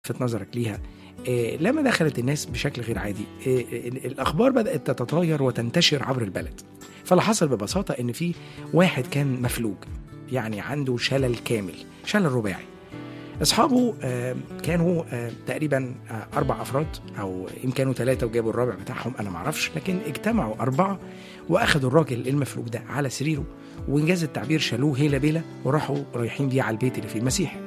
لفت نظرك ليها آه، لما دخلت الناس بشكل غير عادي آه، آه، الأخبار بدأت تتطاير وتنتشر عبر البلد فاللي حصل ببساطة إن في واحد كان مفلوج يعني عنده شلل كامل شلل رباعي اصحابه آه، كانوا آه، تقريبا آه، اربع افراد او يمكن كانوا ثلاثه وجابوا الرابع بتاعهم انا معرفش لكن اجتمعوا اربعه واخدوا الراجل المفلوج ده على سريره وانجاز التعبير شالوه هيلا بيلا وراحوا رايحين بيه على البيت اللي فيه المسيح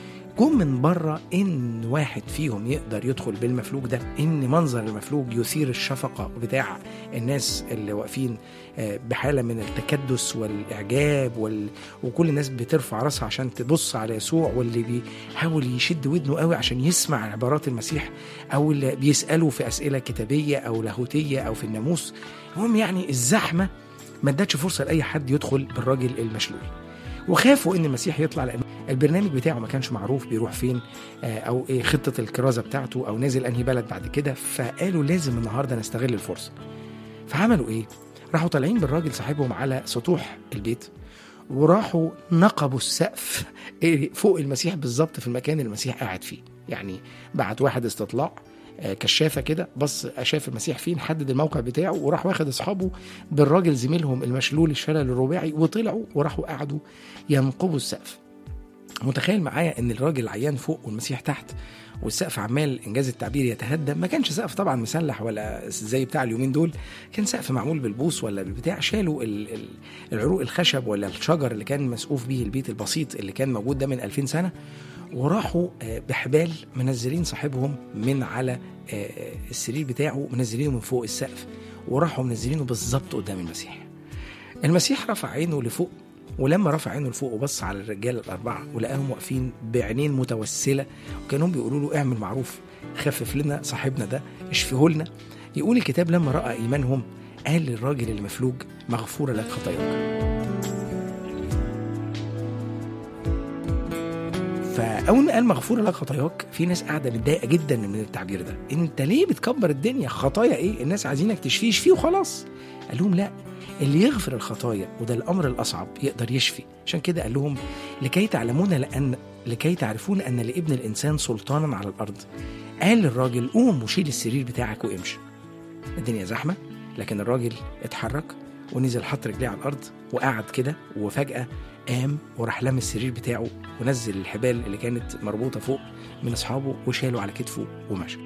جم من بره ان واحد فيهم يقدر يدخل بالمفلوج ده ان منظر المفلوج يثير الشفقه بتاع الناس اللي واقفين آه، بحاله من التكدس والاعجاب وال... وكل الناس بترفع راسها عشان تبص على يسوع واللي بيحاول يشد ودنه قوي عشان يسمع عبارات المسيح او اللي بيساله في اسئله كتابيه او لاهوتيه او في الناموس المهم يعني الزحمه ما ادتش فرصه لاي حد يدخل بالراجل المشلول وخافوا ان المسيح يطلع لان البرنامج بتاعه ما كانش معروف بيروح فين آه، او ايه خطه الكرازه بتاعته او نازل انهي بلد بعد كده فقالوا لازم النهارده نستغل الفرصه فعملوا ايه راحوا طالعين بالراجل صاحبهم على سطوح البيت وراحوا نقبوا السقف إيه، فوق المسيح بالظبط في المكان اللي المسيح قاعد فيه يعني بعت واحد استطلاع آه، كشافه كده بص شاف المسيح فين حدد الموقع بتاعه وراح واخد اصحابه بالراجل زميلهم المشلول الشلل الرباعي وطلعوا وراحوا قعدوا ينقبوا السقف متخيل معايا ان الراجل العيان فوق والمسيح تحت والسقف عمال انجاز التعبير يتهدم ما كانش سقف طبعا مسلح ولا زي بتاع اليومين دول كان سقف معمول بالبوص ولا بالبتاع شالوا ال- ال- العروق الخشب ولا الشجر اللي كان مسقوف بيه البيت البسيط اللي كان موجود ده من 2000 سنه وراحوا آه، بحبال منزلين صاحبهم من على آه، السرير بتاعه منزلينه من فوق السقف وراحوا منزلينه بالظبط قدام المسيح المسيح رفع عينه لفوق ولما رفع عينه لفوق وبص على الرجاله الاربعه ولقاهم واقفين بعينين متوسله وكانوا بيقولوا له اعمل معروف خفف لنا صاحبنا ده اشفيه لنا يقول الكتاب لما راى ايمانهم قال للراجل المفلوج مغفوره لك خطاياك فاول ما قال مغفوره لك خطاياك في ناس قاعده متضايقه جدا من التعبير ده انت ليه بتكبر الدنيا خطايا ايه الناس عايزينك تشفيه شفيه وخلاص قال لهم لا اللي يغفر الخطايا وده الامر الاصعب يقدر يشفي عشان كده قال لهم لكي تعلمون لان لكي تعرفون ان لابن الانسان سلطانا على الارض قال للراجل قوم وشيل السرير بتاعك وامشي الدنيا زحمه لكن الراجل اتحرك ونزل حط رجليه على الارض وقعد كده وفجاه قام وراح لم السرير بتاعه ونزل الحبال اللي كانت مربوطه فوق من اصحابه وشاله على كتفه ومشى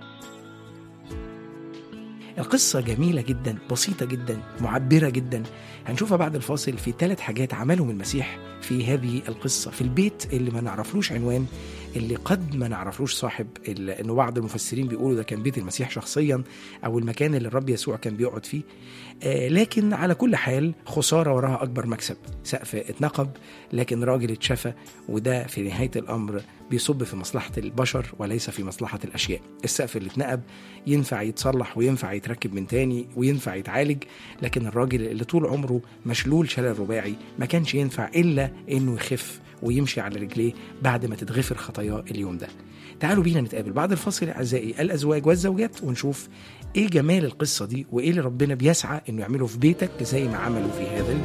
القصة جميلة جدا بسيطة جدا معبرة جدا هنشوفها بعد الفاصل في ثلاث حاجات عملهم المسيح في هذه القصة في البيت اللي ما نعرفلوش عنوان اللي قد ما نعرفلوش صاحب ال- انه بعض المفسرين بيقولوا ده كان بيت المسيح شخصيا او المكان اللي الرب يسوع كان بيقعد فيه آه لكن على كل حال خسارة وراها أكبر مكسب سقف اتنقب لكن راجل اتشفى وده في نهاية الأمر بيصب في مصلحة البشر وليس في مصلحة الأشياء السقف اللي اتنقب ينفع يتصلح وينفع يتركب من تاني وينفع يتعالج لكن الراجل اللي طول عمره مشلول شلل رباعي ما كانش ينفع إلا إنه يخف ويمشي على رجليه بعد ما تتغفر خطاياه اليوم ده تعالوا بينا نتقابل بعد الفاصل أعزائي الأزواج والزوجات ونشوف إيه جمال القصة دي وإيه اللي ربنا بيسعى إنه يعمله في بيتك زي ما عمله في هذا البيت